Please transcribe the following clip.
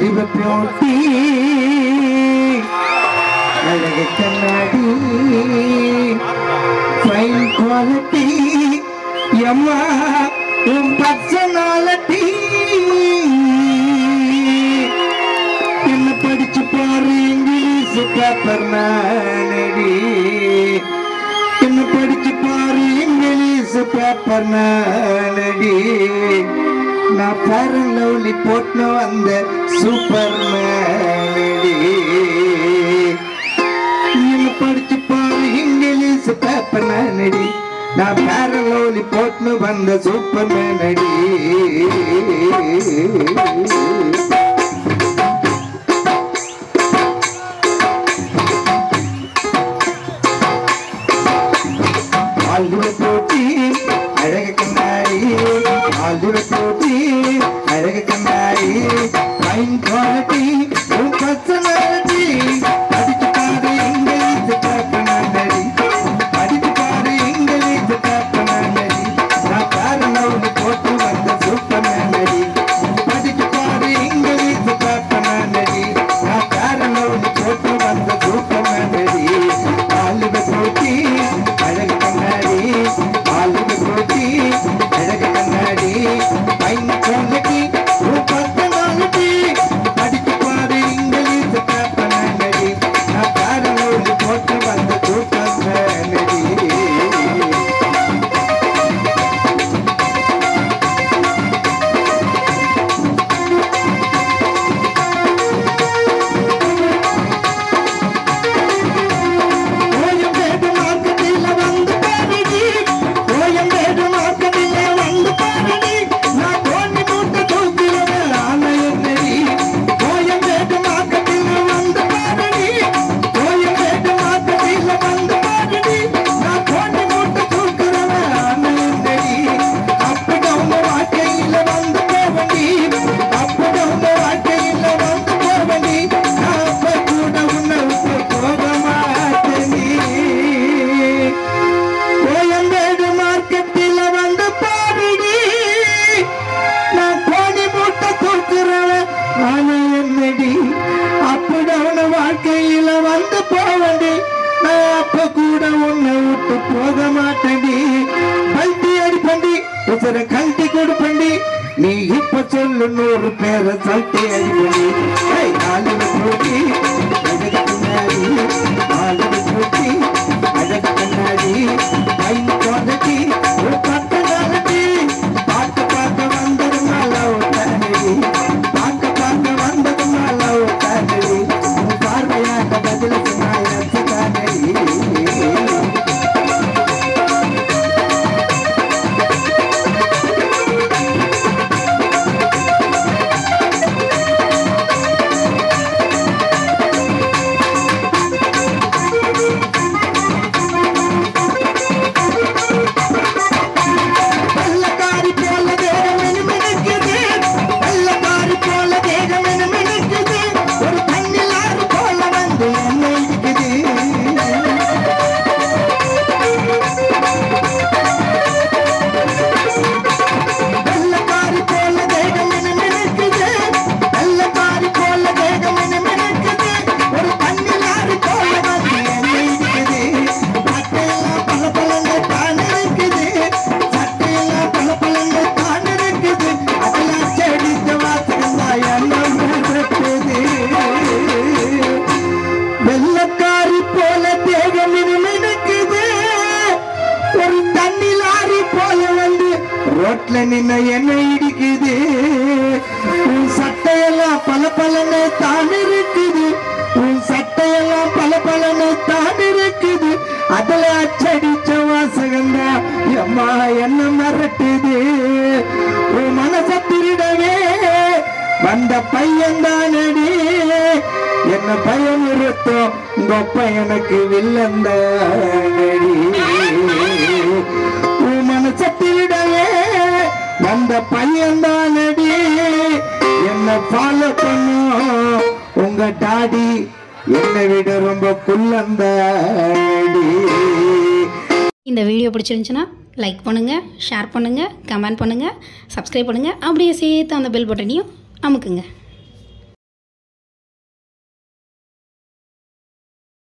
வாலிப பியூட்டி அழகு கண்ணாடி ஃபைன் குவாலிட்டி எம்மா உன் பர்சனாலிட்டி என்ன படிச்சு பாரு இங்கிலீஷ் பேப்பர் மேனடி என்ன படிச்சு பாரு இங்கிலீஷ் பேப்பர் மேனடி நான் பேரன் லவ்லி போட்டு வந்த சூப்பர் மேனடி என்ன படிச்சு பாரு இங்கிலீஷ் பேப்பர் மேனடி நான் பேரன் லவ்லி போட்டு வந்த சூப்பர் மேனடி ஆளுவ போட்டி அழக கண்ணாடி ஆளுவ போட்டி அழக கண்ணாடி ஃபைன் குவாலிட்டி உன் பர்சனாலிட்டி படிச்சு பாரு இங்கிலீஷ் பேப்பனாடி படிச்சு பாரு இங்கிலீஷ் பேப்பனாடி நான் பாரு லவ்லி போட்டு வந்த சூப்பர் மேனடி படிச்சு பாரு இங்கிலீஷ் பேப்பனாடி நான் பாரு லவ்லி போட்டு வந்த சூப்பர் மேனடி ஆளுவ போட்டி அழகு கண்ணாடி ஆளுக போட்டி அழகு கண்ணாடி பைன் குவாலிட்டி பர்சனாலிட்டி படிச்சு பாரு இங்கிலீஷ் பேப்பனாடி நான் பாரு லவ்லி போட்டு வந்த சூப்பர் மேனடி கோயம்பேடு மார்க்கெட்டில் வந்து பாருடி கோயம்பேடு மார்க்கெட்டில் வந்து பாருடி நான் தோண்டி மூட்டை தூக்கிறவன் ஆணையடி கோயம்பேடு மார்க்கெட்டில் வந்து பாருடி கோயம்பேடு மார்க்கெட்டில் வந்து பாருடி நான் தோண்டி மூட்டை தூக்கிறவன் ஆணையடி அப்படி அவங்க வாழ்க்கையில் வந்து போவண்டி அப்படி அவங்க வாழ்க்கையில் வந்து போவண்டி நான் அப்ப கூட உன்னை விட்டு போக மாட்டேனே கோயம்பேடு மார்க்கெட்டில் வந்து பாருடி நான் கோடி மூட்டை தூக்குறவன் ஆனா என்னடி அப்படியான வாழ்க்கையில வந்து போவண்டி நான் அப்ப கூட உன்னை விட்டு போக மாட்டேன்டி பல்டி அடிப்பண்டி உசர கழட்டி கொடுப்பண்டி நீ இப்ப சொல்லு நூறு பேரை சல்ட்டி அடிப்பண்டி ஏய், நாலு போட்டி அழகு கண்ணாடி நாலு போட்டி அழகு கண்ணாடி பைன் குவாலிட்டி ஒரு பத்து நாளைக்கு பார்க்க பார்க்க வந்தது நல்லா ஓட்டாடி பார்க்க பார்க்க வந்தது நல்லா ஓட்டாடி உன் பார்வையாக பதில் சொன்னாய் வெள்ளக்காரி போல தேகம் மினுமினுக்குது. வெள்ளக்காரி போல தேகம் மினுமினுக்குது. ஒரு கண்ணில் ஆறு போல வந்து என்னை இழுக்குது. வெள்ளக்காரி போல தேகம் மினுமினுக்குது. வெள்ளக்காரி போல தேகம் மினுமினுக்குது. ஒரு கண்ணில் ஆறு போல வந்து என்னை இழுக்குது. சட்டையெல்லாம் பளபளன்னு தான் இருக்குது. சட்டையெல்லாம் பளபளன்னு தான் இருக்குது. அதுல செடிச்ச வாசகம் தான் என்ன மிரட்டுது. வெள்ளக்காரி போல தேகம் மினுமினுக்குது. ஒரு தண்ணி லாரி போல வந்து ரோட்ல நின்ன என்ன இடிக்குது உன் சட்டையெல்லாம் பல பலன்னு தான் இருக்குது உன் சட்டையெல்லாம் பல பலன்னு தான் இருக்குது அதுல அச்சடிச்ச வாசகந்தா அம்மா என்ன மிரட்டுது உன் மனச திருடவே வந்த பையன்தானடி என்ன பயம் இருத்தோம் உங்க அப்பா எனக்கு வில்லந்தானடி உன் மனச திருடவே வந்த பையன்தானடி என்ன ஃபாலோ பண்ணும் உங்க டாடி என்னை விட ரொம்ப குள்ளந்தானடி இந்த வீடியோ பிடிச்சிருந்துச்சுன்னா லைக் பண்ணுங்கள் ஷேர் பண்ணுங்கள் கமெண்ட் பண்ணுங்கள் சப்ஸ்கிரைப் பண்ணுங்கள் அப்படியே சேர்த்து அந்த பெல் பட்டனையும் அமுக்குங்க